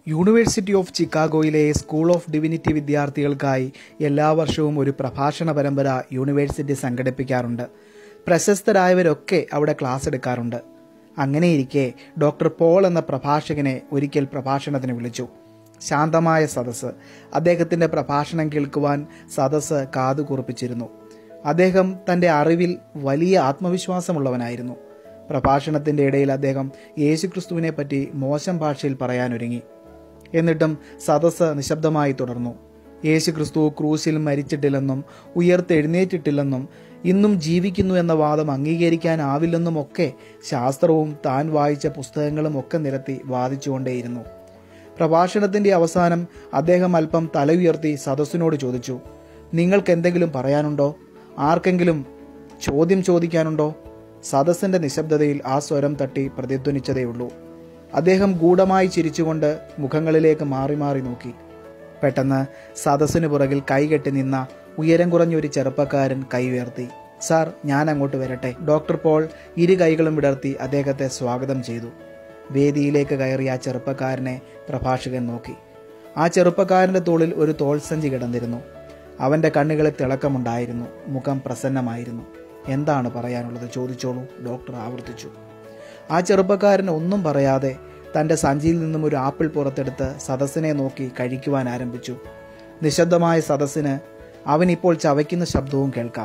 university of ചിക്കാഗോയിലെ school of divinity വിദ്യാർത്ഥികൾക്കായി എല്ലാ വർഷവും ഒരു പ്രഭാഷണ പരമ്പര യൂണിവേഴ്സിറ്റി സംഘടിപ്പിക്കാറുണ്ട് പ്രശസ്തരായവരൊക്കെ അവിടെ ക്ലാസ് എടുക്കാറുണ്ട് അങ്ങനെയിരിക്കെ ഡോക്ടർ പോൾ എന്ന പ്രഭാഷകനെ ഒരിക്കൽ പ്രഭാഷണത്തിന് വിളിച്ചു ശാന്തമായ സദസ്സ് അദ്ദേഹത്തിൻ്റെ പ്രഭാഷണം കേൾക്കുവാൻ സദസ്സ് കാതുകൂർപ്പിച്ചിരുന്നു അദ്ദേഹം തൻ്റെ അറിവിൽ വലിയ ആത്മവിശ്വാസമുള്ളവനായിരുന്നു പ്രഭാഷണത്തിൻ്റെ ഇടയിൽ അദ്ദേഹം യേശുക്രിസ്തുവിനെ പറ്റി മോശം ഭാഷയിൽ പറയാനൊരുങ്ങി എന്നിട്ടും സദസ്സ് നിശബ്ദമായി തുടർന്നു യേശുക്രിസ്തു ക്രൂശിൽ മരിച്ചിട്ടില്ലെന്നും ഉയർത്തെഴുന്നേറ്റിട്ടില്ലെന്നും ഇന്നും ജീവിക്കുന്നു എന്ന വാദം അംഗീകരിക്കാനാവില്ലെന്നുമൊക്കെ ശാസ്ത്രവും താൻ വായിച്ച പുസ്തകങ്ങളും ഒക്കെ നിരത്തി വാദിച്ചുകൊണ്ടേയിരുന്നു പ്രഭാഷണത്തിന്റെ അവസാനം അദ്ദേഹം അല്പം തല ഉയർത്തി സദസ്സിനോട് ചോദിച്ചു നിങ്ങൾക്ക് എന്തെങ്കിലും പറയാനുണ്ടോ ആർക്കെങ്കിലും ചോദ്യം ചോദിക്കാനുണ്ടോ സദസ്സിന്റെ നിശബ്ദതയിൽ ആ സ്വരം തട്ടി പ്രതിധ്വനിച്ചതേയുള്ളൂ അദ്ദേഹം ഗൂഢമായി ചിരിച്ചുകൊണ്ട് മുഖങ്ങളിലേക്ക് മാറി മാറി നോക്കി പെട്ടെന്ന് സദസ്സിന് പുറകിൽ കൈകെട്ടി നിന്ന ഉയരം കുറഞ്ഞ ഒരു ചെറുപ്പക്കാരൻ കൈ ഉയർത്തി സാർ ഞാൻ അങ്ങോട്ട് വരട്ടെ ഡോക്ടർ പോൾ ഇരു കൈകളും വിടർത്തി അദ്ദേഹത്തെ സ്വാഗതം ചെയ്തു വേദിയിലേക്ക് കയറിയ ആ ചെറുപ്പക്കാരനെ പ്രഭാഷകൻ നോക്കി ആ ചെറുപ്പക്കാരന്റെ തോളിൽ ഒരു തോൾസഞ്ചി കിടന്നിരുന്നു അവന്റെ കണ്ണുകളിൽ തിളക്കമുണ്ടായിരുന്നു മുഖം പ്രസന്നമായിരുന്നു എന്താണ് പറയാനുള്ളത് ചോദിച്ചോളൂ ഡോക്ടർ ആവർത്തിച്ചു ആ ചെറുപ്പക്കാരൻ ഒന്നും പറയാതെ തൻ്റെ സഞ്ചിയിൽ നിന്നും ഒരു ആപ്പിൾ പുറത്തെടുത്ത് സദസ്സിനെ നോക്കി കഴിക്കുവാൻ ആരംഭിച്ചു നിശബ്ദമായ സദസ്സിന് അവൻ ഇപ്പോൾ ചവയ്ക്കുന്ന ശബ്ദവും കേൾക്കാം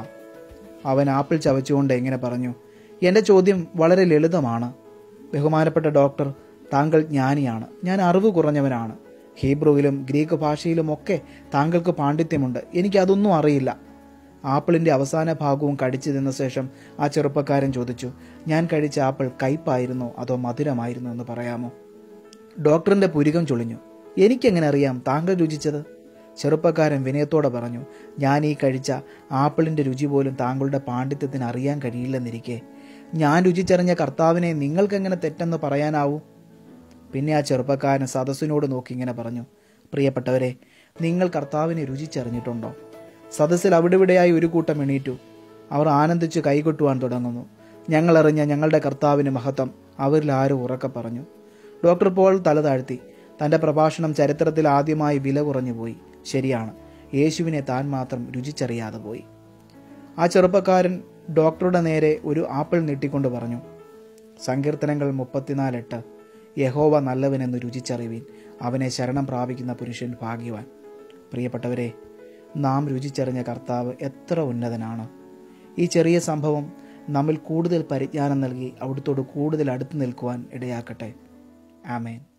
അവൻ ആപ്പിൾ ചവച്ചുകൊണ്ട് എങ്ങനെ പറഞ്ഞു എൻ്റെ ചോദ്യം വളരെ ലളിതമാണ് ബഹുമാനപ്പെട്ട ഡോക്ടർ താങ്കൾ ജ്ഞാനിയാണ് ഞാൻ അറിവ് കുറഞ്ഞവനാണ് ഹീബ്രുവിലും ഗ്രീക്ക് ഭാഷയിലുമൊക്കെ താങ്കൾക്ക് പാണ്ഡിത്യമുണ്ട് എനിക്കതൊന്നും അറിയില്ല ആപ്പിളിന്റെ അവസാന ഭാഗവും കടിച്ചു തിന്ന ശേഷം ആ ചെറുപ്പക്കാരൻ ചോദിച്ചു ഞാൻ കഴിച്ച ആപ്പിൾ കയ്പായിരുന്നോ അതോ മധുരമായിരുന്നോ എന്ന് പറയാമോ ഡോക്ടറിന്റെ പുരികം ചൊളിഞ്ഞു എനിക്കെങ്ങനെ അറിയാം താങ്കൾ രുചിച്ചത് ചെറുപ്പക്കാരൻ വിനയത്തോടെ പറഞ്ഞു ഞാൻ ഈ കഴിച്ച ആപ്പിളിന്റെ രുചി പോലും താങ്കളുടെ പാണ്ഡിത്യത്തിന് അറിയാൻ കഴിയില്ലെന്നിരിക്കെ ഞാൻ രുചിച്ചറിഞ്ഞ കർത്താവിനെ നിങ്ങൾക്കെങ്ങനെ തെറ്റെന്ന് പറയാനാവൂ പിന്നെ ആ ചെറുപ്പക്കാരൻ സദസ്സിനോട് നോക്കി ഇങ്ങനെ പറഞ്ഞു പ്രിയപ്പെട്ടവരെ നിങ്ങൾ കർത്താവിനെ രുചിച്ചറിഞ്ഞിട്ടുണ്ടോ സദസ്സിൽ അവിടെവിടെയായി ഒരു കൂട്ടം എണീറ്റു അവർ ആനന്ദിച്ച് കൈകൊട്ടുവാൻ തുടങ്ങുന്നു ഞങ്ങളറിഞ്ഞ ഞങ്ങളുടെ കർത്താവിന് മഹത്വം അവരിൽ ആരും ഉറക്കെ പറഞ്ഞു ഡോക്ടർ പോൾ തല താഴ്ത്തി തന്റെ പ്രഭാഷണം ചരിത്രത്തിൽ ആദ്യമായി വില കുറഞ്ഞു പോയി ശരിയാണ് യേശുവിനെ താൻ മാത്രം രുചിച്ചറിയാതെ പോയി ആ ചെറുപ്പക്കാരൻ ഡോക്ടറുടെ നേരെ ഒരു ആപ്പിൾ നീട്ടിക്കൊണ്ട് പറഞ്ഞു സങ്കീർത്തനങ്ങൾ മുപ്പത്തിനാലെട്ട് യഹോവ നല്ലവനെന്ന് രുചിച്ചറിവീൻ അവനെ ശരണം പ്രാപിക്കുന്ന പുരുഷൻ ഭാഗ്യവാൻ പ്രിയപ്പെട്ടവരെ നാം രുചിച്ചറിഞ്ഞ കർത്താവ് എത്ര ഉന്നതനാണ് ഈ ചെറിയ സംഭവം നമ്മിൽ കൂടുതൽ പരിജ്ഞാനം നൽകി അവിടുത്തോട് കൂടുതൽ അടുത്ത് നിൽക്കുവാൻ ഇടയാക്കട്ടെ ആമേൻ